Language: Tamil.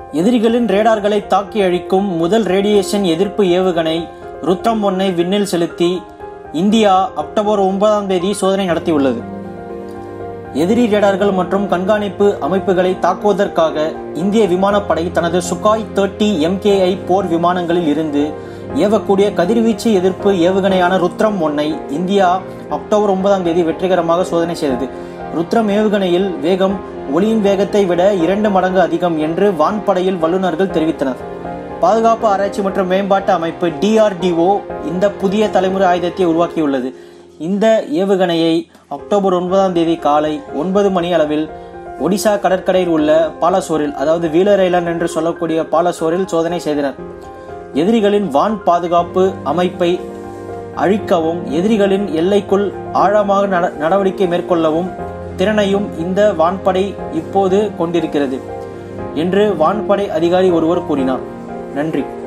எதிரிகளின் ரேடார்களை தாக்கி அழிக்கும் முதல் ரேடியேஷன் எதிர்ப்பு ஏவுகணை ருத்ரம் ஒன்னை விண்ணில் செலுத்தி இந்தியா அக்டோபர் ஒன்பதாம் தேதி சோதனை நடத்தியுள்ளது எதிரி ரேடார்கள் மற்றும் கண்காணிப்பு அமைப்புகளை தாக்குவதற்காக இந்திய விமானப்படை தனது சுகாய் தேர்ட்டி எம்கேஐ போர் விமானங்களில் இருந்து ஏவக்கூடிய கதிர்வீச்சு எதிர்ப்பு ஏவுகணையான ருத்ரம் ஒன்னை இந்தியா அக்டோபர் ஒன்பதாம் தேதி வெற்றிகரமாக சோதனை செய்தது ருத்ரம் ஏவுகணையில் வேகம் ஒளியின் வேகத்தை விட இரண்டு மடங்கு அதிகம் என்று வான்படையில் வல்லுநர்கள் தெரிவித்தனர் பாதுகாப்பு ஆராய்ச்சி மற்றும் மேம்பாட்டு அமைப்பு டிஆர்டிஓ இந்த புதிய தலைமுறை ஆயுதத்தை உருவாக்கியுள்ளது இந்த ஏவுகணையை அக்டோபர் ஒன்பதாம் தேதி காலை ஒன்பது மணி அளவில் ஒடிசா கடற்கரையில் உள்ள பாலசோரில் அதாவது வீலர் ஐலாண்ட் என்று சொல்லக்கூடிய பாலசோரில் சோதனை செய்தனர் எதிரிகளின் வான் பாதுகாப்பு அமைப்பை அழிக்கவும் எதிரிகளின் எல்லைக்குள் ஆழமாக நட- நடவடிக்கை மேற்கொள்ளவும் திறனையும் இந்த வான்படை இப்போது கொண்டிருக்கிறது என்று வான்படை அதிகாரி ஒருவர் கூறினார் நன்றி